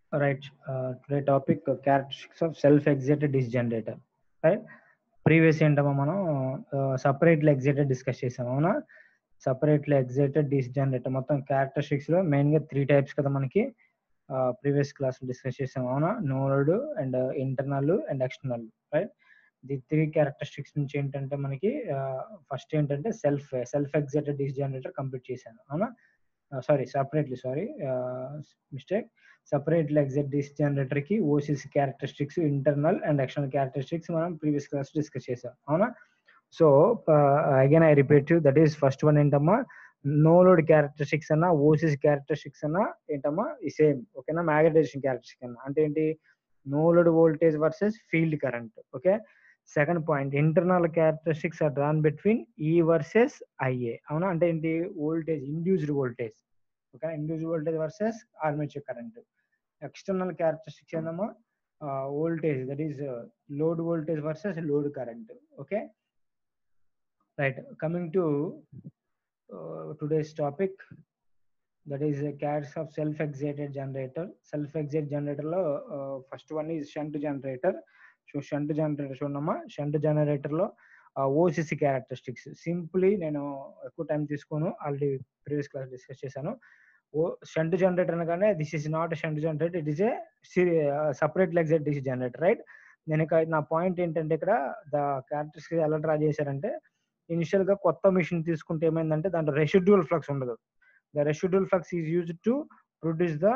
Right. Uh, today topic uh, characteristics of self-excited disk generator. Right. Previous ఏంటమ్మా మనం separately excited discuss చేసాం అవునా separately excited DC generator మొత్తం characteristics లో main గా త్రీ టైప్స్ కదా మనకి ప్రీవియస్ క్లాస్ డిస్కస్ చేసాం అవునా no load and internal and external right the three characteristics నుంచి ఏంటంటే మనకి ఫస్ట్ ఏంటంటే self self excited DC generator complete చేశాను అవునా sorry separately sorry mistake separately excite DC generator కి OCC characteristics internal and external characteristics మనం ప్రీవియస్ క్లాస్ డిస్కస్ చేసాం అవునా so again I repeat that is first one ఏంటమ్మా no load characteristics అన్నా OCC characteristics అన్నా ఏంటమ్మా ఈ సేమ్ ఓకేనా మ్యాగ్నటైజేషన్ క్యారెక్టరిస్టిక్ అన్నా అంటే ఏంటి no load voltage versus field current okay second point internal characteristics are drawn between E versus IA అవునా అంటే ఏంటి voltage induced voltage okay induced voltage versus armature current external characteristics ఏందమ్మా voltage that is load voltage versus load current okay right coming to today's topic that is characters of self excited generator self excite generator లో first one is shunt generator so shunt generator చూడమ్మా shunt generator లో OCC characteristics simply నేను ఎక్కువ time తీసుకోను already previous class discuss చేశాను ఓ shunt generator అనగానే this is not shunt generator it is a separate excited DC generator right నేను ఇక నా పాయింట్ ఏంటంటే ఇక్కడ ద క్యారెక్టర్స్ ఎలా డ్రా చేశారంటే ఇనిషియల్ గా కొత్త మిషన్ తీసుకుంటే ఏమైందంటే దాంట్లో రెసిడ్యూల్ ఫ్లక్స్ ఉండదు the residual flux is used to produce the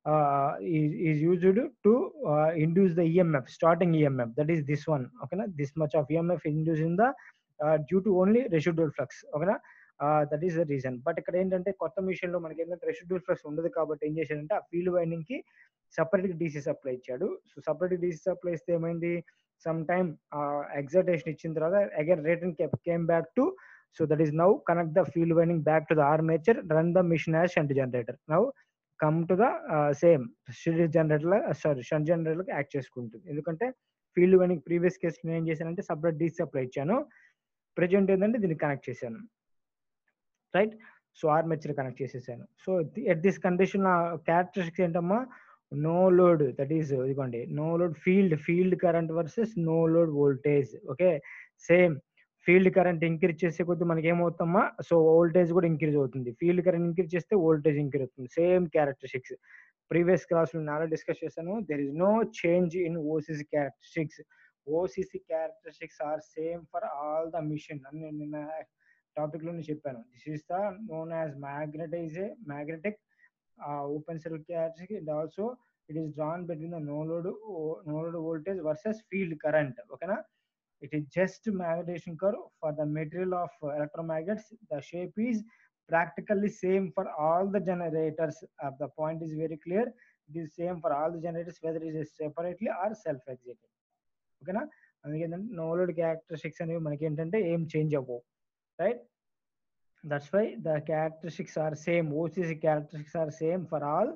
is used to induce the EMF starting EMF that is this one ఓకేనా this much of EMF induce in the due to only residual flux ఓకేనా that is the reason but ఇక్కడ ఏంటంటే కొత్త machine లో మనకి ఏంటంటే residual flux ఉండదు కాబట్టి ఏం చేశాడంటే ఆ ఫీల్డ్ వైండింగ్ కి సపరేట్ డీసీ సప్లై ఇచ్చాడు సో సపరేట్ డీసీ సప్లై ఇస్తే ఏమైంది సమ్ టైమ్ ఎగ్జైటేషన్ ఇచ్చిన తర్వాత again return came back to so that is now connect the field winding back to the armature run the machine as shunt generator now come to the same series generator sorry shunt generator act చేసుకుంటుంది ఎందుకంటే field winding previous case నేను ఏం చేశానంటే separate DC supply ఇచ్చాను present ఏంటంటే దీన్ని connect చేశాను right so armature connect చేసేసాను so at this condition characteristics ఏంటమ్మా నో లోడ్ దట్ ఈస్ ఇదిగోండి no load field field current versus no load voltage okay same field current increase చేసే కొద్దీ మనకి ఏమవుతామా సో వోల్టేజ్ కూడా ఇంక్రీజ్ అవుతుంది ఫీల్డ్ కరెంట్ ఇంక్రీజ్ చేస్తే వోల్టేజ్ ఇంక్రీజ్ అవుతుంది సేమ్ క్యారెక్టరిస్టిక్స్ ప్రీవియస్ క్లాస్ లో నేను డిస్కస్ చేశాను there is no change in OCC characteristics OCC characteristics are same for all the machine అని నేను నిన్న టాపిక్ లో చెప్పాను this is the known as magnetise magnetic open cell characteristic and also it is drawn between the no load no load voltage versus field current ఓకేనా it is just magnetization curve for the material of electromagnets the shape is practically same for all the generators uh, the point is very clear it is same for all the generators whether it is separately or self excited ఓకేనా అందుకేంటంటే no load characteristics అనేవి మనకి ఏంటంటే ఏం change అవ్వవు right that's why the characteristics are same OCC characteristics are same for all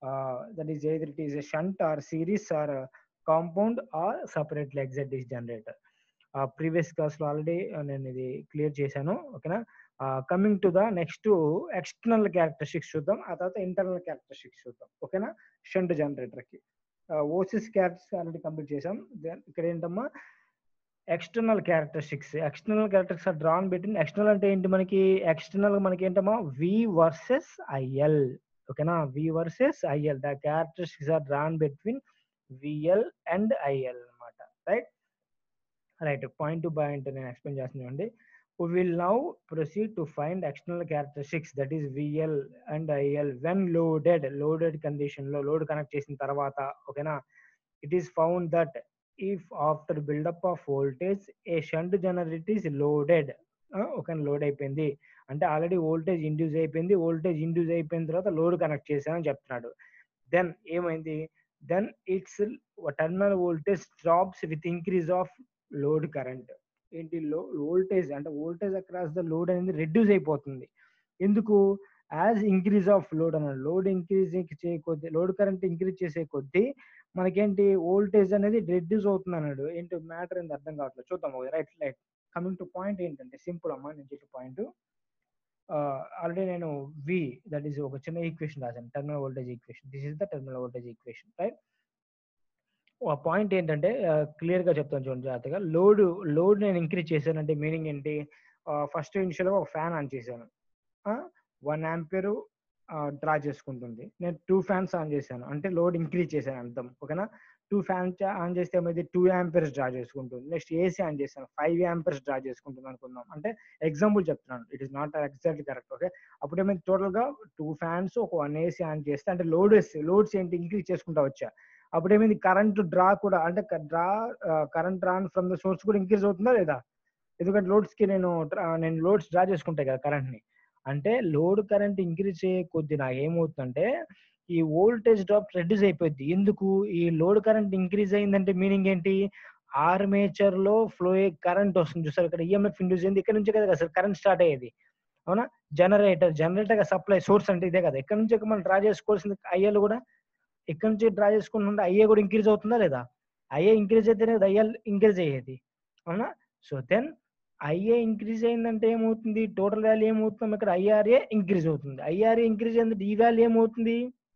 that is either it is a shunt or series or compound or separately excite DC generator previous class లో already నేను ఇది clear చేశాను ఓకేనా coming to the next external characteristics చూద్దాం ఆ తర్వాత internal characteristics చూద్దాం ఓకేనా షంట్ జనరేటర్ కి ఓసిస్ క్యారెక్టర్స్ ఆల్రెడీ కంప్లీట్ చేసాం ఇక్కడ ఏంటమ్మా external characteristics external characteristics are drawn between external అంటే ఏంటి మనకి ఎక్స్టర్నల్ మనకి ఏంటమ్మా వి వర్సెస్ ఐఎల్ ఓకేనా V versus IL the characteristics are drawn between VL and IL అనమాట right right point to point నేను ఎక్స్ప్లెయిన్ చేస్తున్నాను we will now proceed to find external characteristics that is VL and IL when loaded loaded condition లో load connect చేసిన తర్వాత ఓకేనా it is found that if after buildup of voltage a shunt generator is loaded ఒక load అయిపోయింది అంటే already voltage induce అయిపోయింది voltage induce అయిపోయిన తర్వాత లోడ్ కనెక్ట్ చేశానని చెప్తున్నాడు దెన్ ఏమైంది then its terminal voltage drops with increase of load current ఏంటి లో వోల్టేజ్ అంటే వోల్టేజ్ అక్రాస్ ద లోడ్ అనేది రెడ్యూస్ అయిపోతుంది ఎందుకు యాజ్ ఇంక్రీజ్ ఆఫ్ లోడ్ అన్నాడు లోడ్ ఇంక్రీజ్ చేయ కొద్దీ లోడ్ కరెంట్ ఇంక్రీజ్ చేసే కొద్దీ మనకేంటి వోల్టేజ్ అనేది రెడ్యూస్ అవుతుంది అన్నాడు ఏంటి మ్యాటర్ ఏంటి అర్థం కావట్లేదు చూద్దాం right right coming to point ఏంటంటే సింపుల్ అమ్మా నేను చెప్పే పాయింట్ ఆల్రెడీ నేను వి దట్ ఈస్ ఒక చిన్న ఈక్వేషన్ రాశాను terminal voltage equation this is the terminal voltage equation right ఆ పాయింట్ ఏంటంటే క్లియర్ గా చెప్తాను చూడండి జాగ్రత్తగా లోడ్ లోడ్ నేను ఇంక్రీజ్ చేశాను అంటే మీనింగ్ ఏంటి ఫస్ట్ ఇనిషియల్ గా ఒక ఫ్యాన్ ఆన్ చేశాను వన్ ఆంపియర్ డ్రా చేసుకుంటుంది నేను టూ ఫ్యాన్స్ ఆన్ చేశాను అంటే లోడ్ ఇంక్రీజ్ చేశాను అర్థం ఓకేనా టూ ఫ్యాన్స్ ఆన్ చేస్తే ఏమైంది టూ యాంపర్స్ డ్రా చేసుకుంటుంది నెక్స్ట్ ఏసీ ఆన్ చేశాను ఫైవ్ యాంపర్స్ డ్రా చేసుకుంటుంది అనుకుందాం అంటే ఎగ్జాంపుల్ చెప్తున్నాను it is not exact correct okay అప్పుడు ఏమైంది టోటల్ గా టూ ఫ్యాన్స్ ఒక వన్ ఏసీ ఆన్ చేస్తే అంటే లోడ్ లోడ్స్ ఏంటి ఇంక్రీజ్ చేసుకుంటా వచ్చా అప్పుడు ఏమైంది కరెంట్ డ్రా కూడా అంటే draw current draw from the source కూడా ఇంక్రీజ్ అవుతుందా లేదా ఎందుకంటే లోడ్స్ కి నేను నేను లోడ్స్ డ్రా చేసుకుంటాయి కదా కరెంట్ ని అంటే లోడ్ కరెంట్ ఇంక్రీజ్ అయ్యే కొద్ది నాకు ఏమవుతుందంటే ఈ వోల్టేజ్ డ్రాప్ రెడ్యూస్ అయిపోద్ది ఎందుకు ఈ లోడ్ కరెంట్ ఇంక్రీజ్ అయిందంటే మీనింగ్ ఏంటి ఆర్మేచర్ లో ఫ్లో కరెంట్ వస్తుంది చూసారు ఇక్కడ ఈఎంఎఫ్ ఇండ్యూస్ అయింది ఇక్కడ నుంచే కదా అసలు కరెంట్ స్టార్ట్ అయ్యేది అవునా జనరేటర్ జనరేటర్ సప్లై సోర్స్ అంటే ఇదే కదా ఇక్కడ నుంచి మనం డ్రా చేసుకోవాల్సింది ఐఏలు కూడా ఇక్కడ నుంచి డ్రా చేసుకుంటుంటే ఐఏ కూడా ఇంక్రీజ్ అవుతుందా లేదా ఐఏ ఇంక్రీజ్ అయితేనే కదా ఐఎల్ ఇంక్రీజ్ అయ్యేది అవునా సో దెన్ ఐఏ ఇంక్రీజ్ అయిందంటే ఏమవుతుంది టోటల్ వాల్యూ ఏమవుతుంది ఇక్కడ ఐఆర్ఏ ఇంక్రీజ్ అవుతుంది ఐఆర్ఏ ఇంక్రీజ్ అయిందంటే ఈ వాల్యూ ఏమవుతుంది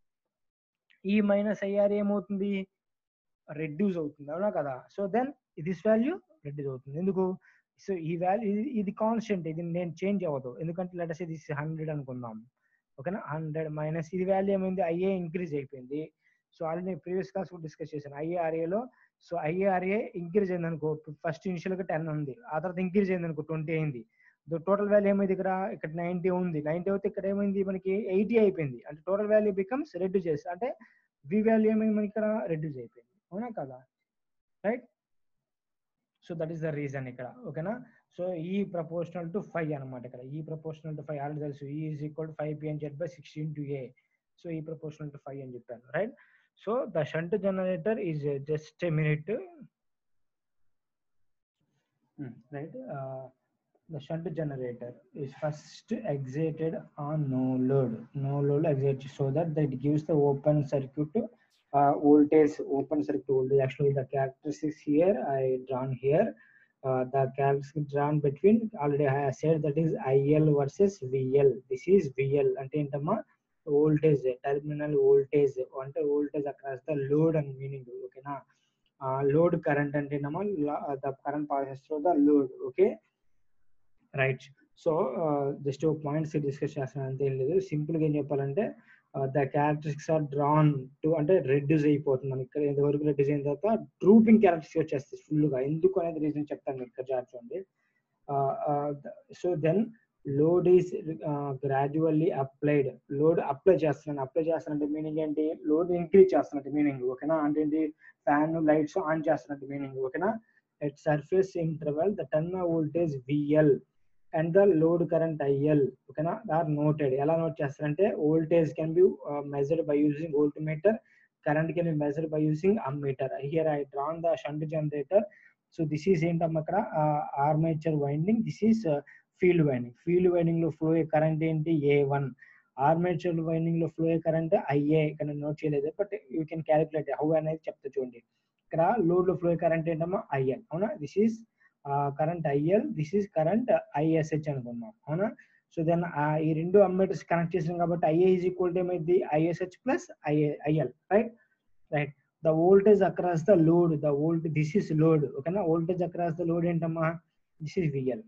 ఈ మైనస్ ఐఆర్ ఏమవుతుంది రెడ్యూస్ అవుతుంది అవునా కదా so then this value reduce అవుతుంది ఎందుకు సో ఈ వాల్యూ ఇది కాన్స్టెంట్ ఇది నేను చేంజ్ అవ్వదు ఎందుకంటే లెటస్ దిస్ హండ్రెడ్ అనుకుందాం ఓకేనా హండ్రెడ్ మైనస్ ఇది వాల్యూ ఏమైంది ఐఏ ఇంక్రీజ్ అయిపోయింది సో ఆల్రెడీ ప్రీవియస్ క్లాస్ కూడా డిస్కస్ చేశాను ఐఏఆర్ఏలో సో ఐఏఆర్ఏ ఇంక్రీజ్ అయింది అనుకో ఫస్ట్ ఇనిషియల్ గా టెన్ ఉంది ఆ తర్వాత ఇంక్రీజ్ అయింది అనుకో ట్వంటీ అయింది టోటల్ వాల్యూ ఏమైంది ఇక్కడ ఇక్కడ నైన్టీ ఉంది నైన్టీ అయితే ఇక్కడ ఏమైంది మనకి ఎయిటీ అయిపోయింది అంటే టోటల్ వాల్యూ బికమ్స్ రెడ్యూస్ చేసి అంటే వి వాల్యూ ఏమైంది మనకి ఇక్కడ రెడ్యూస్ అయిపోయింది అవునా కదా right so that is the reason ఇక్కడ ఓకేనా so E proportional to five అనమాట ఇక్కడ ఈ ప్రపోర్షనల్ టు ఫైవ్ ఆల్రెడీ తెలుసు E is equal to five PN Z by sixteen to A so E proportional to five అని చెప్పాను right so the shunt generator is just a minute right the shunt generator is first excited on no load no load excited so that that gives the open circuit uh, voltage open circuit voltage actually the characteristics here i drawn here uh, the characteristics drawn between already i have said that is il versus vl this is vl అంటే ఏంటమ్మా voltage terminal voltage అంటే voltage across the load అని meaning ఓకేనా load current అంటే ఏమో the current passes through the load okay right so just ఒక points discuss చేస్తాను అంతే ఏం లేదు సింపుల్ గా ఏం చెప్పాలంటే the characteristics are drawn to అంటే రెడ్యూస్ అయిపోతుంది మనకి ఇక్కడ ఎంతవరకు రెడ్యూస్ అయిన తర్వాత డ్రూపింగ్ క్యారెక్టరిస్టిక్స్ వచ్చేస్తాయి ఫుల్ గా ఎందుకు అనేది రీజన్ చెప్తాను ఇక్కడ చూడండి so then load is gradually applied load apply చేస్తున్నాను అప్లై చేస్తున్నట్టు మీనింగ్ ఏంటి లోడ్ ఇంక్రీజ్ చేస్తున్నట్టు మీనింగ్ ఓకేనా అంటే ఏంటి ఫ్యాన్ లైట్స్ ఆన్ చేస్తున్నట్టు మీనింగ్ ఓకేనా at surface interval the turn voltage VL and the load current IL ఓకేనా ఆర్ నోటెడ్ ఎలా నోట్ చేస్తారంటే voltage can be measured by using voltmeter current can be measured by using ammeter here I drawn the shunt generator so this is ఏంటమ్మా అక్కడ armature winding this is field winding field winding లో flow current ఏంటి A one armature winding లో flow current IA ఇక్కడ note చేయలేదు but you can calculate how అనేది చెప్తా చూడండి ఇక్కడ లోడ్ లో ఫ్లో కరెంట్ ఏంటమ్మా ఐఎల్ అవునా this is current IL this is current ISH అనుకుందాం అవునా సో దెన్ ఈ రెండు అమ్మీటర్స్ కనెక్ట్ చేసాం కాబట్టి ఐఏ ఈజ్ ఈక్వల్ టు ఏమైంది ISH plus IA IL right right the voltage across the load the volt this is load ఓకేనా voltage across the load ఏంటమ్మా this is VL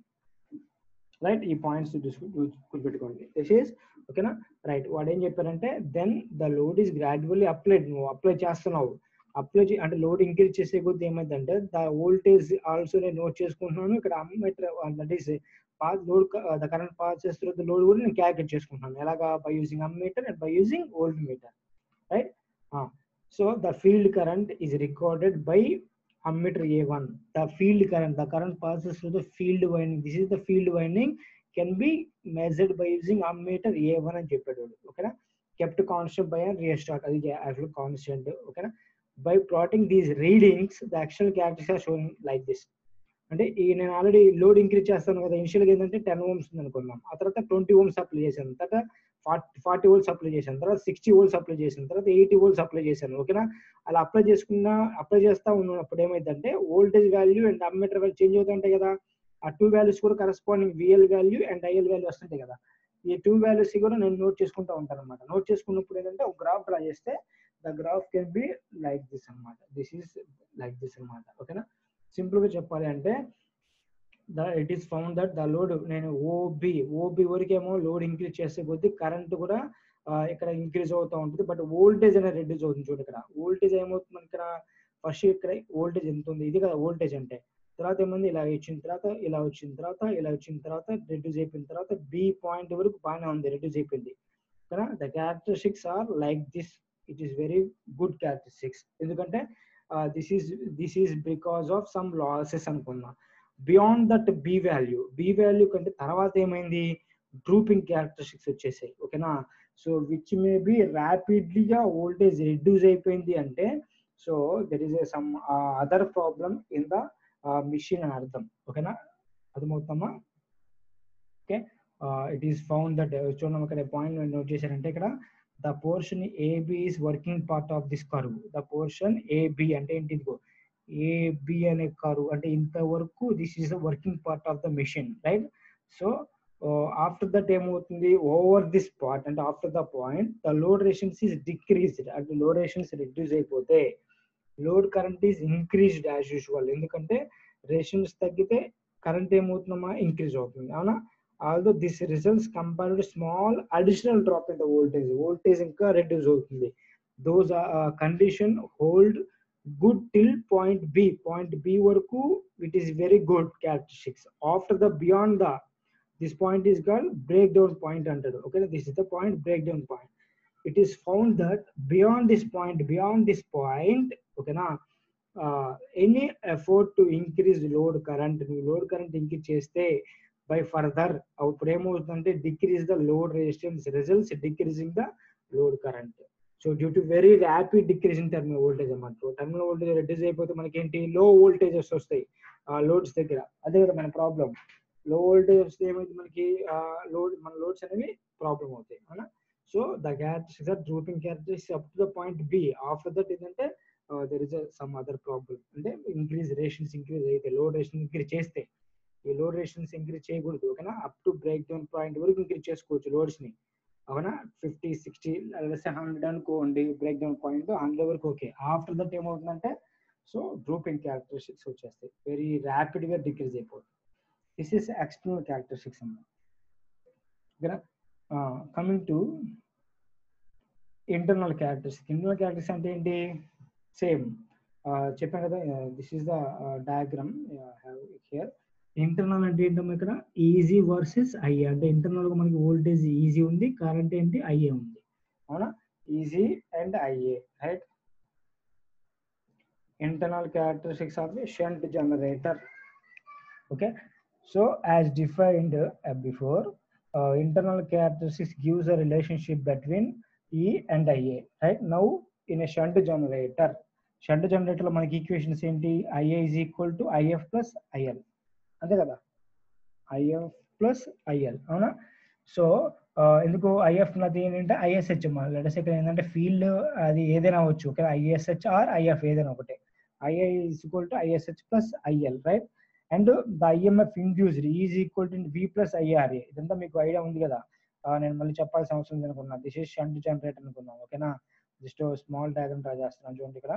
right ఈ points గుర్తుపెట్టుకోండి this is ఓకేనా right వాడు ఏం చెప్పారంటే then the load is gradually applied నువ్వు apply చేస్తున్నావు అప్లై అంటే లోడ్ ఇంక్రీజ్ చేసే కొద్ది ఏమైందంటే ద వోల్టేజ్ ఆల్సో నేను నోట్ చేసుకుంటున్నాను ఇక్కడ ammeter that is pass load the current pass చేస్తున్న లోడ్ కూడా నేను క్యాల్కులేట్ చేసుకుంటున్నాను ఎలాగా by using ammeter and by using voltmeter right so the field current is recorded by ammeter A1. The field current, the current passes through the field winding. This is the field winding can be measured by using ammeter A1 అని చెప్పాడు ఓకేనా kept constant by a restart అది actual constant ఓకేనా by plotting these readings the actual characteristics are shown like this అంటే ఈ నేను already load increase చేస్తాను కదా ఇనిషియల్గా ఏంటంటే టెన్ ఓమ్స్ ఉంది అనుకుందాం ఆ తర్వాత ట్వంటీ ఓమ్స్ అప్లై చేశాను తర్వాత ఫార్టీ ఫార్టీ వోల్స్ అప్లై చేశాను తర్వాత సిక్స్టీ వోల్స్ అప్లై చేశాను తర్వాత ఎయిటీ వోల్స్ అప్లై చేశాను ఓకేనా అలా అప్లై చేసుకున్న అప్లై చేస్తా ఉన్నప్పుడు ఏమైందంటే voltage value and ammeter value change అవుతుంటాయి కదా ఆ టూ వాల్యూస్ కూడా corresponding VL value and IL value వస్తుంటాయి కదా ఈ టూ వాల్యూస్ కూడా నేను నోట్ చేసుకుంటూ ఉంటాను అనమాట నోట్ చేసుకున్నప్పుడు ఏంటంటే ఒక గ్రాఫ్ డ్రా చేస్తే the graph can be like this అనమాట దిస్ ఈస్ లైక్ దిస్ అనమాట ఓకేనా సింపుల్ గా చెప్పాలి అంటే the it is found that the load నేను ఓబి ఓబి వరకేమో లోడ్ ఇంక్రీజ్ చేసే కొద్దీ కరెంట్ కూడా ఆ, ఇక్కడ ఇంక్రీజ్ అవుతూ ఉంటుంది బట్ వోల్టేజ్ అనేది రెడ్యూస్ అవుతుంది చూడు ఇక్కడ వోల్టేజ్ ఏమవుతుంది మనకి ఇక్కడ ఫస్ట్ ఇక్కడ వోల్టేజ్ ఎంత ఉంది ఇది కదా వోల్టేజ్ అంటే తర్వాత ఏముంది ఇలా వచ్చిన తర్వాత ఇలా వచ్చిన తర్వాత ఇలా వచ్చిన తర్వాత రెడ్యూస్ అయిపోయిన తర్వాత బి పాయింట్ వరకు బాగానే ఉంది రెడ్యూస్ అయిపోయింది కదా the characteristics are like this it is very good characteristics ఎందుకంటే this is this is because of some losses అనుకున్నా beyond that B value B value కంటే తర్వాత ఏమైంది డ్రూపింగ్ క్యారెక్టరిస్టిక్స్ వచ్చేసాయి ఓకేనా సో విచ్ మే బి ర్యాపిడ్లీగా వోల్టేజ్ రెడ్యూస్ అయిపోయింది అంటే so there is some other problem in the machine అని అర్థం ఓకేనా అర్థమవుతామా okay it is found that చూడండి ఇక్కడ పాయింట్ నోట్ చేశారంటే ఇక్కడ the portion AB is working part of this curve the portion AB అంటే ఏంటి ఇదిగో ఏబి అనే కర్వ్ అంటే ఇంతవరకు this is the working part of the machine right so after that ఏమవుతుంది ఓవర్ దిస్ పార్ట్ అంటే after the point the load rations is decreased అంటే load rations reduce అయిపోతే load current is increased as usual ఎందుకంటే rations తగ్గితే current ఏమవుతుందమ్మా increase అవుతుంది అవునా although this results compared small additional drop in the voltage voltage ఇంకా reduce అవుతుంది those condition hold good till point B point B వరకు it is very good characteristics after the beyond the this point is called breakdown point అంటాడు okay this is the point breakdown point it is found that beyond this point beyond this point ఓకేనా any effort to increase load current నువ్వు load current increase చేస్తే by further అప్పుడు ఏమవుతుందంటే decrease the load resistance results decreasing the load current so due to very rapid decrease in terminal voltage అన్నమాట terminal voltage reduce అయిపోతే మనకి ఏంటి లో voltages వస్తాయి ఆ లోడ్స్ దగ్గర అదే కదా మన ప్రాబ్లం లో వోల్టేజ్ వస్తే ఏమైంది మనకి లోడ్ మన లోడ్స్ అనేవి ప్రాబ్లం అవుతాయి అవునా so the characters are drooping characters up to the point B after that ఏంటంటే there is some other problem అంటే ఇంక్రీజ్ రేషన్స్ ఇంక్రీజ్ అయితే లోడ్ రేషన్ ఇంక్రీజ్ చేస్తే ఈ లోడ్ రేషన్స్ ఇంక్రీజ్ చేయకూడదు ఓకేనా up to breakdown point వరకు increase చేసుకోవచ్చు loads ని అవునా ఫిఫ్టీ సిక్స్టీ హండ్రెడ్ అనుకోండి బ్రేక్ డౌన్ పాయింట్ హండ్రెడ్ వరకు ఓకే ఆఫ్టర్ దట్ ఏమవుతుందంటే సో డ్రూపింగ్ క్యారెక్టరిస్టిక్స్ వచ్చేస్తాయి వెరీ ర్యాపిడ్ గా డిక్రీజ్ అయిపోతుంది దిస్ ఇస్ ఎక్స్టర్నల్ క్యారెక్టరిస్టిక్స్ అన్నమాట ఓకేనా coming to internal characteristics internal characteristics అంటే ఏంటి సేమ్ చెప్పాను కదా this is the diagram here internal అంటే ఏంటమ్మా ఇక్కడ ఈజీ వర్సెస్ ఐఏ అంటే ఇంటర్నల్ గా మనకి వోల్టేజ్ ఈజీ ఉంది కరెంట్ ఏంటి ఐఏ ఉంది అవునా Eg and IA right internal characteristics of the shunt generator okay so as defined uh, before uh, internal characteristics gives a relationship between e and ia right now in a shunt generator shunt generator లో మనకి equations ఏంటి ia is equal to if plus il అంతే కదా if plus il అవునా so ఎందుకు IF నది ఏంటంటే ISH let's ఇక్కడ ఏంటంటే ఫీల్డ్ అది ఏదైనా అవ్వచ్చు ఓకే ఐఎస్హెచ్ ఆర్ ఐఎఫ్ ఏదైనా ఒకటే II is equal to ISH plus IL right and the EMF induced is equal to V plus IRA ఇదంతా మీకు ఐడియా ఉంది కదా నేను మళ్ళీ చెప్పాల్సిన అవసరం ఉంది అనుకున్నా దిస్ ఇస్ షంట్ జనరేటర్ అనుకున్నాం ఓకేనా జస్ట్ స్మాల్ డయాగ్రామ్ డ్రా చేస్తున్నాను చూడండి ఇక్కడ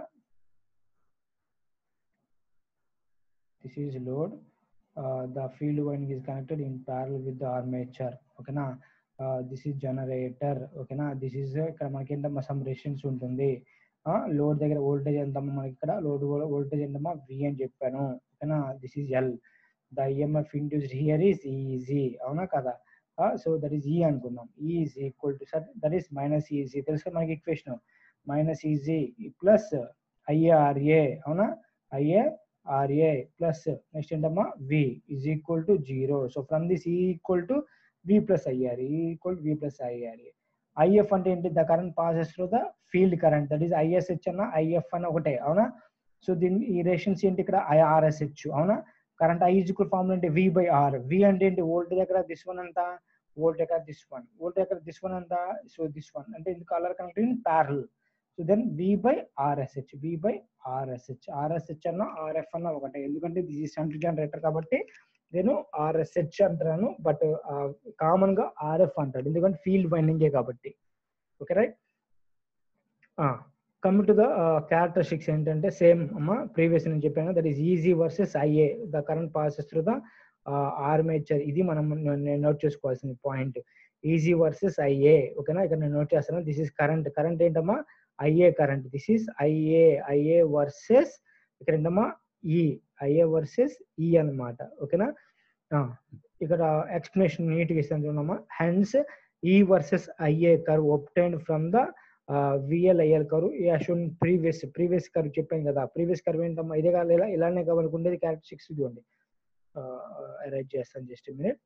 this is load the field winding is connected in parallel with the armature ఓకేనా దిస్ ఈజ్ జనరేటర్ ఓకేనా దిస్ ఈజ్ ఇక్కడ మనకి ఏంటమ్మా సమ్ రెసిస్టెన్స్ ఉంటుంది లోడ్ దగ్గర వోల్టేజ్ ఎంతమ్మా మనకి ఇక్కడ లోడ్ వోల్టేజ్ ఎంతమ్మా వి అని చెప్పాను ఓకేనా this is L the EMF induced here is Eg అవునా కదా సో దట్ ఈస్ ఈ అనుకుందాం E is equal to sir that is minus Eg తెలుసు మనకి equation minus Eg plus IARA అవునా ఐఏ ఆర్ఏ ప్లస్ నెక్స్ట్ ఏంటమ్మా V is equal to zero so from this E equal to V plus IR equal V plus IRA IF అంటే ఏంటి the current passes through the field current that is ISH అన్న IF అన్న ఒకటే అవునా so దీని ఈ rations ఏంటి ఇక్కడ ఐఆర్ఎస్హెచ్ అవునా కరెంట్ ఐ ఈక్వల్ ఫార్ములా అంటే వి బై ఆర్ వి అంటే ఏంటి వోల్ట్ దగ్గర దిస్ వన్ అంత వోల్ట్ దగ్గర దిస్ వన్ వోల్ట్ దగ్గర దిస్ వన్ అంత సో దిస్ వన్ అంటే ఇది colour connect in parallel so then V by RSH V by RSH RSH అన్న ఆర్ఎఫ్ అన్న ఒకటే ఎందుకంటే దిస్ ఈ సెంట్రల్ జనరేటర్ కాబట్టి నేను ఆర్ఎస్హెచ్ అంటాను బట్ కామన్ గా ఆర్ఎఫ్ అంటాడు ఎందుకంటే ఫీల్డ్ వైండింగే కాబట్టి okay right come to the characteristics ఏంటంటే సేమ్ అమ్మ ప్రీవియస్ నేను చెప్పాను that is Eg versus IA the current passes through the armature ఇది మనం నోట్ చేసుకోవాల్సిన పాయింట్ ఈజీ వర్సెస్ ఐఏ ఓకేనా ఇక్కడ నేను నోట్ చేస్తాను దిస్ ఇస్ కరెంట్ కరెంట్ ఏంటమ్మా IA current this is IA IA versus ఇక్కడ ఏంటమ్మా ఈ ఐఏ వర్సెస్ ఈ అన్నమాట ఓకేనా ఇక్కడ ఎక్స్ప్లెనేషన్ నీట్గా ఇస్తాను చూడమ్మా hence E versus IA curve obtain from the VL IL curve shown previous previous curve చెప్పాను కదా ప్రీవియస్ కర్వ్ ఏంటమ్మా ఇదే కాదు ఇలా ఇలానే కావాలనుకుండేది క్యారెక్టరిస్టిక్స్ ఇదిగోండి అరేంజ్ చేస్తాను జస్ట్ మినిట్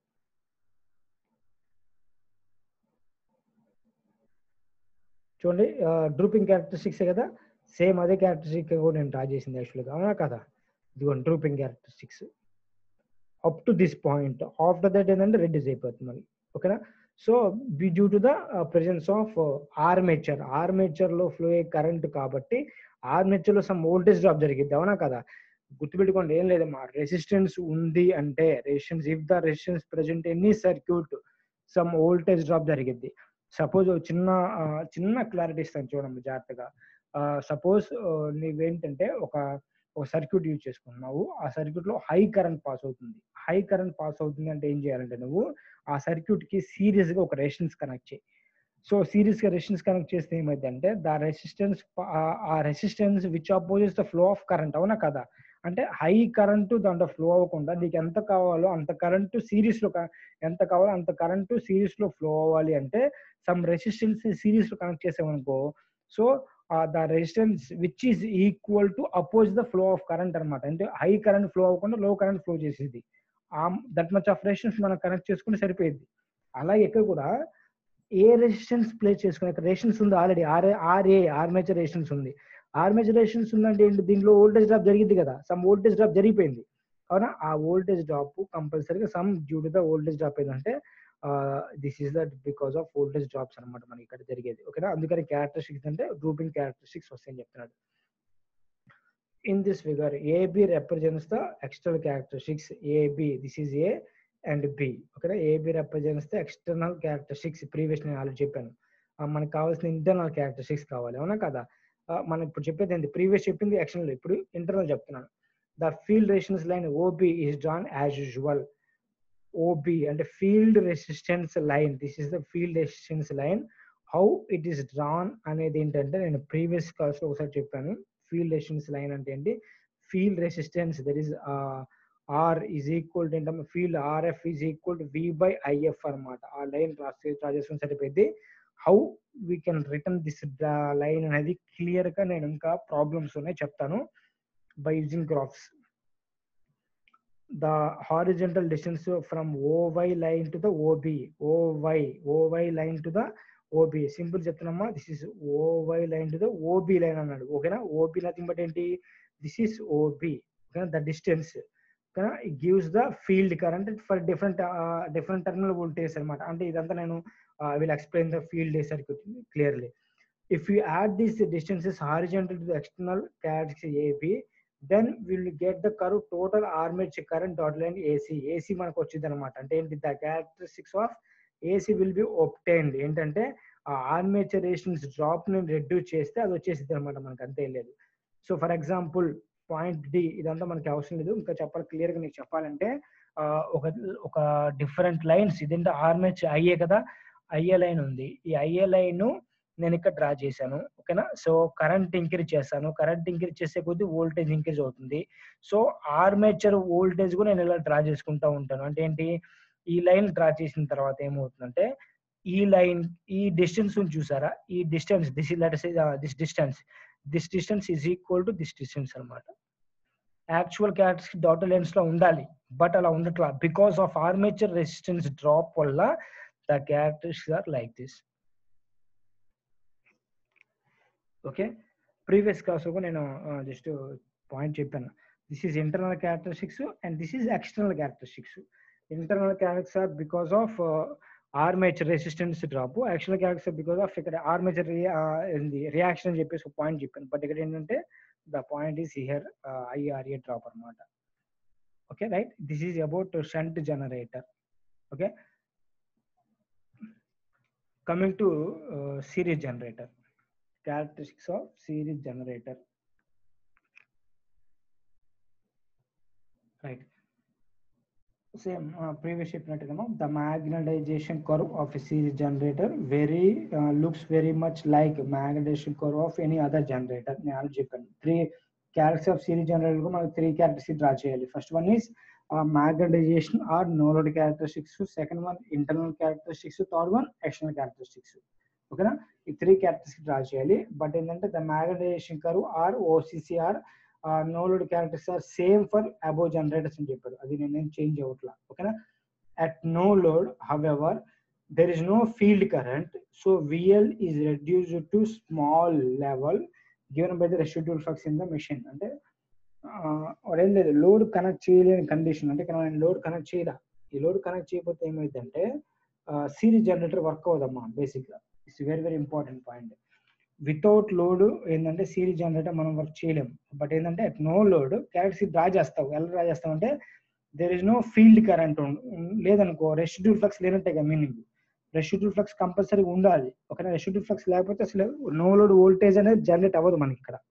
చూడండి డ్రూపింగ్ క్యారెక్టరిస్టిక్స్ కదా సేమ్ అదే క్యారెక్టరిస్టిక్ కూడా నేను డ్రా చేసింది యాక్చువల్గా అవునా కదా ఇదిగోండి drooping characteristics up to this point after that ఏంటంటే రెడ్యూస్ అయిపోతుంది మరి ఓకేనా so B due to the presence of armature armature లో ఫ్లో కరెంట్ కాబట్టి ఆర్మేచర్ లో సమ్ వోల్టేజ్ డ్రాప్ జరిగింది అవునా కదా గుర్తుపెట్టుకోండి ఏం లేదమ్మా రెసిస్టెన్స్ ఉంది అంటే resistance if the resistance present any circuit some voltage drop జరిగింది సపోజ్ చిన్న చిన్న క్లారిటీ ఇస్తాను చూడండి జాగ్రత్తగా సపోజ్ నీవేంటంటే ఒక ఒక సర్క్యూట్ యూజ్ చేసుకున్నావు ఆ సర్క్యూట్ లో హై కరెంట్ పాస్ అవుతుంది హై కరెంట్ పాస్ అవుతుంది అంటే ఏం చేయాలంటే నువ్వు ఆ సర్క్యూట్ కి సీరియస్ గా ఒక రెసిస్టెన్స్ కనెక్ట్ చేయి సో సీరియస్ గా రెసిస్టెన్స్ కనెక్ట్ చేస్తే ఏమైందంటే ద రెసిస్టెన్స్ ఆ resistance which opposes the flow of current అవునా కదా అంటే హై కరెంటు దాంట్లో ఫ్లో అవ్వకుండా నీకు ఎంత కావాలో అంత కరెంటు సిరీస్ లో ఎంత కావాలో అంత కరెంటు సిరీస్ లో ఫ్లో అవ్వాలి అంటే సమ్ రెసిస్టెన్స్ సిరీస్ లో కనెక్ట్ చేసామనుకో so the resistance which is equal to oppose the flow of current అనమాట అంటే హై కరెంట్ ఫ్లో అవ్వకుండా లో కరెంట్ ఫ్లో చేసేది దట్ మచ్ ఆఫ్ రెసిస్టెన్స్ మనం కనెక్ట్ చేసుకుంటే సరిపోయింది అలాగే ఇక్కడ కూడా ఏ రెసిస్టెన్స్ ప్లే చేసుకుని ఇక్కడ రెసిస్టెన్స్ ఉంది already RA RA armature resistance ఉంది ఆర్మేచర్ రెసిస్టెన్స్ ఉందంటే ఏంటి దీంట్లో వోల్టేజ్ డ్రాప్ జరిగింది కదా సమ్ వోల్టేజ్ డ్రాప్ జరిగిపోయింది అవునా ఆ వోల్టేజ్ డ్రాప్ కంపల్సరీగా some due to the voltage drop ఏంటంటే this is that because of voltage drops అనమాట మనకి ఇక్కడ జరిగేది ఓకేనా అందుకని క్యారెక్టరిస్టిక్స్ అంటే గ్రూపింగ్ క్యారెక్టరిస్టిక్స్ వస్తాయని చెప్తున్నాడు in this figure AB represents the external characteristics AB this is A and B ఓకేనా AB represents the external characteristics previous నేను ఆల్రెడీ చెప్పాను మనకు కావాల్సిన ఇంటర్నల్ క్యారెక్టరిస్టిక్స్ కావాలి అవునా కదా మనం ఇప్పుడు చెప్పేది ఏంటి ప్రీవియస్ చెప్పింది ఎక్స్టర్నల్ ఇప్పుడు ఇంటర్నల్ చెప్తున్నాను the field resistance line OB is drawn as usual OB అంటే field resistance line this is the field resistance line how it is drawn అనేది ఏంటంటే నేను ప్రీవియస్ క్లాస్ లో ఒకసారి చెప్పాను ఫీల్డ్ రెసిస్టెన్స్ లైన్ అంటే ఏంటి field resistance that is R is equal to ఏంటంటే field RF is equal to V by IF అనమాట ఆ లైన్ రాసి డ్రా చేసుకుని సరిపోయింది how we can return this line అనేది క్లియర్ గా నేను ఇంకా ప్రాబ్లమ్స్ ఉన్నాయి చెప్తాను by using graphs the horizontal distance from OY line to the OB OY OY line to the OB simple చెప్తున్నామా this is OY line to the OB line అన్నాడు ఓకేనా OB nothing but ఏంటి this is OB ఓకేనా the distance ఓకేనా it gives the field current for different different terminal voltage అనమాట అంటే ఇదంతా నేను will explain the field circuit clearly if you add these distances horizontal to the external characters AB then will get the curve total armature current dot line AC AC మనకు వచ్చింది అనమాట అంటే ఏంటి the characteristics of AC will be obtained ఏంటంటే ఆ armature resistance drop ని reduce చేస్తే అది వచ్చేసింది అనమాట మనకు అంతే లేదు so for example point D ఇదంతా మనకి అవసరం లేదు ఇంకా చెప్పాలి క్లియర్ గా నీకు చెప్పాలంటే ఒక ఒక డిఫరెంట్ లైన్స్ ఇదేంటే ఆర్మేచర్ అయ్యే కదా ఐఏ లైన్ ఉంది ఈ ఐఏ లైన్ నేను ఇక్కడ డ్రా చేశాను ఓకేనా సో కరెంట్ ఇంక్రీజ్ చేస్తాను కరెంట్ ఇంక్రీజ్ చేసే కొద్దీ వోల్టేజ్ ఇంక్రీజ్ అవుతుంది సో ఆర్మేచర్ వోల్టేజ్ కూడా నేను ఇలా డ్రా చేసుకుంటా ఉంటాను అంటే ఏంటి ఈ లైన్ డ్రా చేసిన తర్వాత ఏమవుతుందంటే ఈ లైన్ ఈ డిస్టెన్స్ చూసారా ఈ distance this this distance this distance is equal to this distance అనమాట యాక్చువల్ క్యారెక్టర్స్ డాటర్ లైన్స్ లో ఉండాలి బట్ అలా ఉండట్లా because of armature resistance drop వల్ల the characters are like this okay previous class లో నేను జస్ట్ పాయింట్ చెప్పాను this is internal characteristics and this is external characteristics internal characters are because of armature resistance drop actual characters because of ఇక్కడ armature reaction అని చెప్పేసి ఒక point చెప్పాను but ఇక్కడ ఏంటంటే the point is here IRA drop అనమాట okay right this is about a shunt generator okay coming to uh, series generator characteristics of series generator right same uh, previous చెప్పినట్టుగా the magnetization curve of a series generator very uh, looks very much like magnetization curve of any other generator నేను already చెప్పాను three characters of series generator మనకు three characters draw చేయాలి first one is magnetization or no-load characteristics second one internal characteristics third one external characteristics ఓకేనా ఈ three characters draw చేయాలి but ఏంటంటే the magnetization curve or OCC or no load characters are same for above generators అని చెప్పాడు అది నేనేం change అవ్వట్లా ఓకేనా at no load however there is no field current so VL is reduced to small level given by the residual flux in the machine అంటే ఏం లేదు load connect చేయలేని కండిషన్ అంటే ఇక్కడ నేను లోడ్ కనెక్ట్ చేయరా ఈ లోడ్ కనెక్ట్ చేయకపోతే ఏమైందంటే సిరీస్ జనరేటర్ వర్క్ అవ్వదమ్మా బేసిక్గా it's very very important point without load ఏంటంటే సిరీస్ జనరేటర్ మనం వర్క్ చేయలేము బట్ ఏంటంటే నో లోడ్ క్యారెక్టర్స్ డ్రా చేస్తావు ఎలా డ్రా చేస్తావు అంటే there is no field current లేదనుకో రెసిడ్యూల్ ఫ్లక్స్ లేనట్టే కదా మీనింగ్ రెసిడ్యూల్ ఫ్లక్స్ కంపల్సరీ ఉండాలి ఒకవేళ రెసిడ్యూల్ ఫ్లక్స్ లేకపోతే అసలు నో లోడ్ వోల్టేజ్ అనేది జనరేట్ అవ్వదు మనకి ఇక్కడ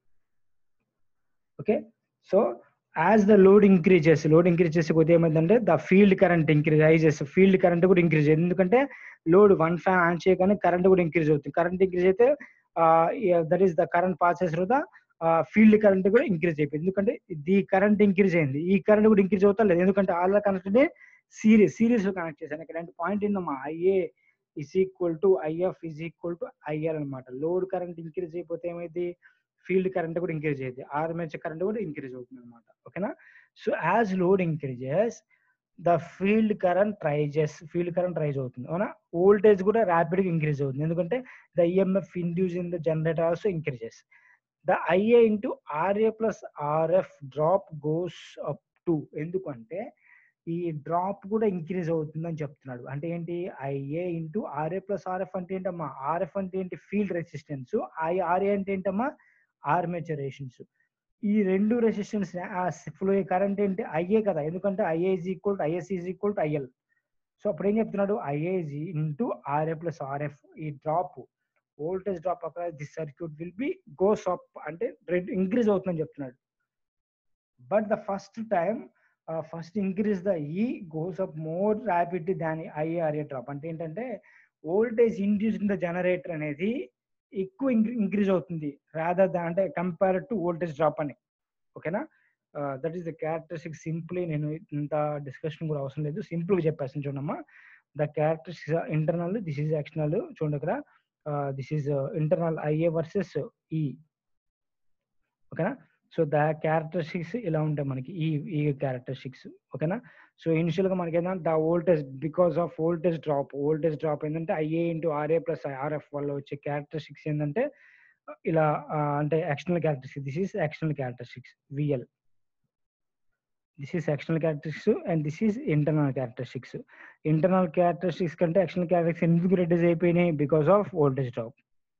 okay so as the load increases load increase చేసే కొద్ది ఏమైందంటే the field current increase rises field current కూడా ఇంక్రీజ్ ఎందుకంటే లోడ్ వన్ ఫ్యాన్ ఆన్ చేయగానే కరెంట్ కూడా ఇంక్రీజ్ అవుతుంది కరెంట్ ఇంక్రీజ్ అయితే that is the current pass చేసిన తర్వాత ఫీల్డ్ కరెంట్ కూడా ఇంక్రీజ్ అయిపోయింది ఎందుకంటే ది కరెంట్ ఇంక్రీజ్ అయింది ఈ కరెంట్ కూడా ఇంక్రీజ్ అవుతా లేదు ఎందుకంటే ఆల్రెడీ కనెక్టెడ్ సిరీస్ సిరీస్ లో కనెక్ట్ చేశాను ఇక్కడ పాయింట్ ఏందమ్మా IA is equal to IF is equal to IR అనమాట లోడ్ కరెంట్ ఇంక్రీజ్ అయిపోతే ఏమైంది ఫీల్డ్ కరెంట్ కూడా ఇంక్రీజ్ అయ్యింది ఆర్మేచర్ కరెంట్ కూడా ఇంక్రీజ్ అవుతుంది అనమాట ఓకేనా so as load increases the field current rises field current rise అవుతుంది అవునా వోల్టేజ్ కూడా ర్యాపిడ్ గా ఇంక్రీజ్ అవుతుంది ఎందుకంటే the EMF induce in the generator also increases the IA into RA plus RF drop goes up to ఎందుకంటే ఈ drop కూడా increase అవుతుందని చెప్తున్నాడు అంటే ఏంటి IA into RA plus RF అంటే ఏంటమ్మా ఆర్ఎఫ్ అంటే ఏంటి ఫీల్డ్ రెసిస్టెన్స్ ఐ ఆర్ఏ అంటే ఏంటమ్మా ఆర్మేచర్ రెసిస్టెన్స్ ఈ రెండు రెసిస్టెన్స్ ఫ్లో కరెంట్ ఏంటి ఐఏ కదా ఎందుకంటే IA is equal to IS is equal to IL so అప్పుడు ఏం చెప్తున్నాడు IAG into RA plus RF ఈ డ్రాప్ వోల్టేజ్ డ్రాప్ అక్కడ this circuit will be goes up అంటే ఇంక్రీజ్ అవుతుందని చెప్తున్నాడు but the first time first increase the E goes up more rapid దాని IARA drop అంటే ఏంటంటే voltage induce in the generator అనేది ఎక్కువ ఇంక్రీజ్ అవుతుంది రాదర్ దా అంటే కంపేర్ టు వోల్టేజ్ డ్రాప్ అని ఓకేనా that is the characteristic simply నేను ఇంత డిస్కషన్ కూడా అవసరం లేదు సింపుల్ గా చెప్పేస్తాను చూడమ్మా the characteristics internal this is external చూడండి ఇక్కడ this is internal IA versus E ఓకేనా సో ద క్యారెక్టరిస్టిక్స్ ఇలా ఉంటాయి మనకి ఈ ఈ క్యారెక్టరిస్టిక్స్ ఓకేనా సో ఇనిషియల్ గా మనకి ఏంటంటే the voltage because of voltage drop voltage drop ఏంటంటే IA into RA plus RF వల్ల వచ్చే క్యారెక్టరిస్టిక్స్ ఏంటంటే ఇలా అంటే external characteristics this is external characteristics VL this is external characteristics and this is internal characteristics internal characteristics కంటే external characteristics ఎందుకు reduce అయిపోయినాయి because of voltage drop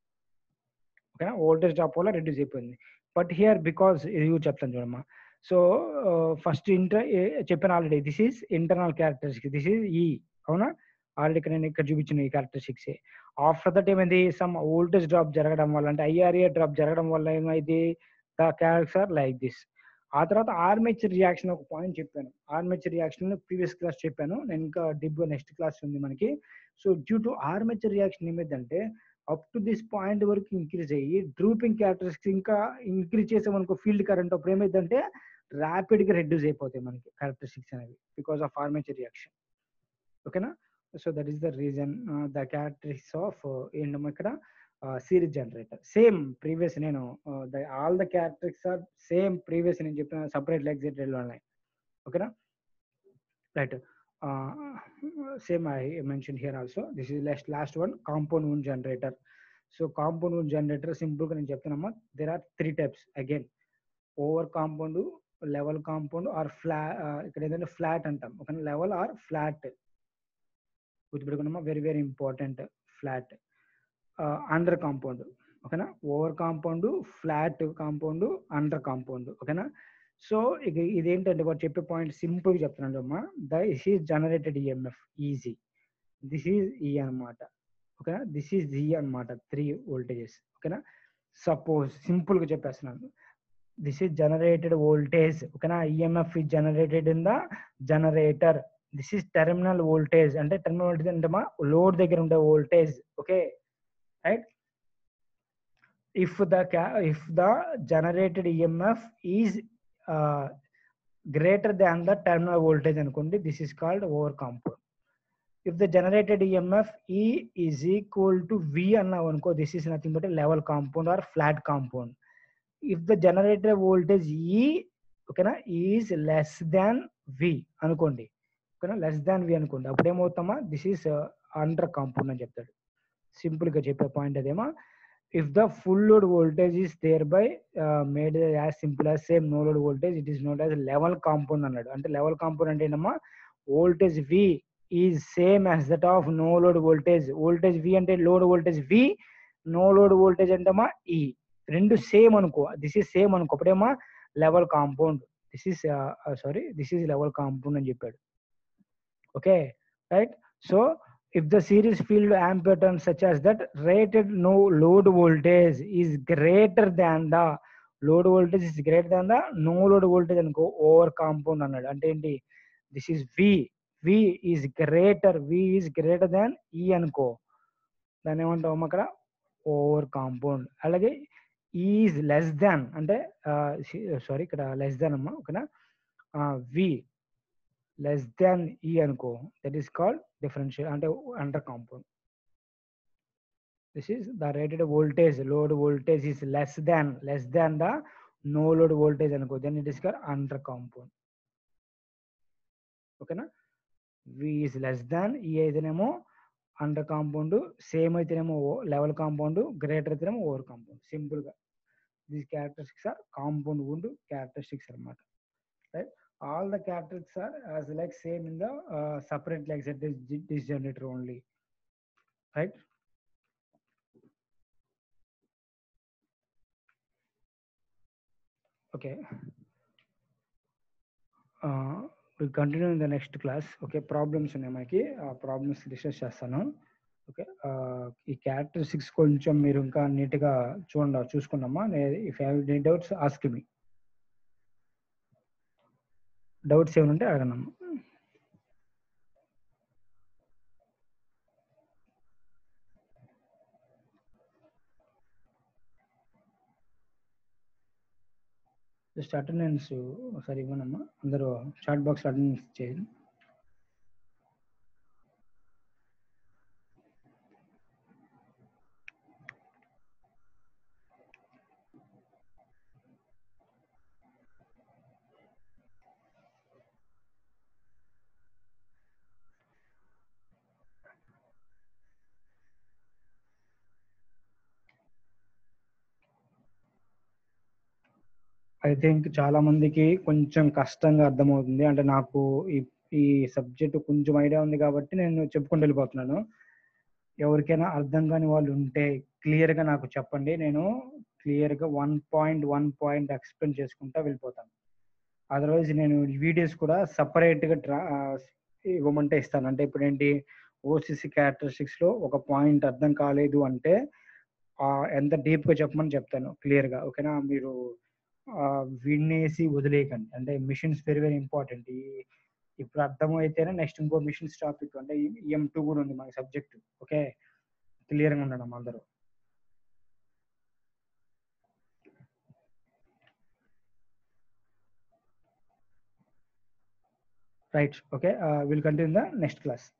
ఓకేనా voltage drop వల్ల రెడ్యూస్ అయిపోయింది బట్ హియర్ బికాస్ ఇది చెప్తాను చూడమ్మా so first inter చెప్పాను already this is internal characteristics this is E అవునా ఆల్రెడీ ఇక్కడ నేను ఇక్కడ చూపించిన ఈ క్యారెక్టరిస్టిక్స్ ఆఫ్టర్ దట్ ఏమైంది సమ్ వోల్టేజ్ డ్రాప్ జరగడం వల్ల అంటే ఐఆర్ఏ డ్రాప్ జరగడం వల్ల ఏమైంది the characters are like this ఆ తర్వాత ఆర్మేచర్ రియాక్షన్ ఒక పాయింట్ చెప్పాను ఆర్మేచర్ రియాక్షన్ ప్రీవియస్ క్లాస్ చెప్పాను నేను ఇంకా డిప్ నెక్స్ట్ క్లాస్ ఉంది మనకి so due to armature reaction ఏమైందంటే అప్ టు దిస్ పాయింట్ వరకు ఇంక్రీజ్ అయ్యి డ్రూపింగ్ క్యారెక్టరిస్టిక్స్ ఇంకా ఇంక్రీజ్ చేసామనుకో ఫీల్డ్ కరెంట్ అప్పుడు ఏమైందంటే ర్యాపిడ్ గా రెడ్యూస్ అయిపోతాయి మనకి క్యారెక్టరిస్టిక్స్ అనేవి బికాస్ ఆఫ్ ఆర్మేచర్ రియాక్షన్ ఓకేనా so that is the reason the characteristics of ఏంటమ్మా ఇక్కడ సిరీస్ జనరేటర్ సేమ్ ప్రీవియస్ నేను all the characteristics are same previous నేను చెప్పిన సపరేట్ ఎగ్జిట్ ఉన్నాయి ఓకేనా right same I mention here also this is last last one compound wound generator so compound wound generator simple గా నేను చెప్తున్నామా there are three types again over compound level compound or flat ఇక్కడ ఏదైనా flat అంటాం ఒక level or flat గుర్తుపెట్టుకున్నామా very very important flat under compound ఓకేనా over compound flat compound under compound ఓకేనా సో ఇక ఇదేంటంటే వాడు చెప్పే పాయింట్ సింపుల్ గా చెప్తున్నాడు అమ్మా the is generated EMF EG this is E అన్నమాట ఓకేనా దిస్ ఈజ్ జీ అన్నమాట త్రీ వోల్టేజెస్ ఓకేనా సపోజ్ సింపుల్ గా చెప్పేస్తున్నాను దిస్ ఈజ్ జనరేటెడ్ వోల్టేజ్ ఓకేనా EMF is generated in the generator this is terminal voltage అంటే టెర్మినల్ వోల్టేజ్ అంటే మా లోడ్ దగ్గర ఉండే voltage okay right if the ca- if the generated emf is uh, greater than the terminal voltage అనుకోండి this is called over compound if the generated emf e is equal to v అన్నావు అనుకో this is nothing but a level compound or flat compound if the generated voltage e ఓకేనా is less than v అనుకోండి ఓకేనా less than V అనుకోండి అప్పుడు ఏమవుతామా this is under compound అని చెప్తాడు సింపుల్ గా చెప్పే పాయింట్ అదేమో if the full load voltage is thereby uh, made as simple as same no load voltage it is known as level compound అన్నాడు అంటే లెవెల్ కాంపౌండ్ అంటే ఏంటమ్మా voltage V is same as that of no load voltage voltage V అంటే load voltage V no load voltage అంటేమా ఈ రెండు same అనుకో this is same అనుకో అప్పుడేమా level compound this is sorry this is level compound అని చెప్పాడు okay right so if the series field ampere turns such as that rated no load voltage is greater than the load voltage is greater than the no load voltage అనుకో over compound అన్నాడు అంటే ఏంటి this is V V is greater V is greater than E అనుకో దాన్ని ఏమంటాం అక్కడ over compound అలాగే is less than అంటే సారీ ఇక్కడ లెస్ దాన్ అమ్మా ఓకేనా వి లెస్ దాన్ ఈ అనుకో దట్ ఈస్ కాల్డ్ డిఫరెన్షియల్ అంటే under compound this is the rated voltage load voltage is less than less than the no load voltage అనుకో then it is call under compound ఓకేనా V is less than E అయితేనేమో under compound same అయితేనేమో level compound greater అయితేనేమో over compound simple గా these characteristics are compound wound characteristics అనమాట right all the characteristics are as like same in the uh, separate like said this, this generator only right okay uh, we'll continue in the next class okay problems ఉన్నాయి మనకి ఆ problems discuss చేస్తాను okay ఈ characteristics కొంచెం మీరు ఇంకా నీట్గా చూడండి చూసుకున్నామా if have any doubts ask మీ డౌట్స్ ఏమైనా ఉంటే అడగనమ్మా జస్ట్ అటెండెన్స్ ఒకసారి ఇవ్వనమ్మా అందరూ చాట్ బాక్స్ అటెండెన్స్ చేయండి ఐ థింక్ చాలా మందికి కొంచెం కష్టంగా అర్థమవుతుంది అంటే నాకు ఈ ఈ సబ్జెక్ట్ కొంచెం ఐడియా ఉంది కాబట్టి నేను చెప్పుకుంటూ వెళ్ళిపోతున్నాను ఎవరికైనా అర్థం కాని వాళ్ళు ఉంటే క్లియర్ గా నాకు చెప్పండి నేను క్లియర్ గా one point one point explain చేసుకుంటా వెళ్ళిపోతాను అదర్వైజ్ నేను వీడియోస్ కూడా సపరేట్ గా ట్రా ఇవ్వమంటే ఇస్తాను అంటే ఇప్పుడు ఏంటి ఓసిసి క్యారెక్టరిస్టిక్స్ లో ఒక పాయింట్ అర్థం కాలేదు అంటే ఎంత డీప్ గా చెప్పమని చెప్తాను క్లియర్ గా ఓకేనా మీరు వినేసి వదిలేయకండి అంటే మిషన్స్ వెరీ వెరీ ఇంపార్టెంట్ ఈ ఇప్పుడు అర్థమైతేనే నెక్స్ట్ ఇంకో మిషన్స్ టాపిక్ అంటే ఎం టూ కూడా ఉంది మన సబ్జెక్ట్ ఓకే క్లియర్ గా ఉండడం అందరూ right okay will continue the next class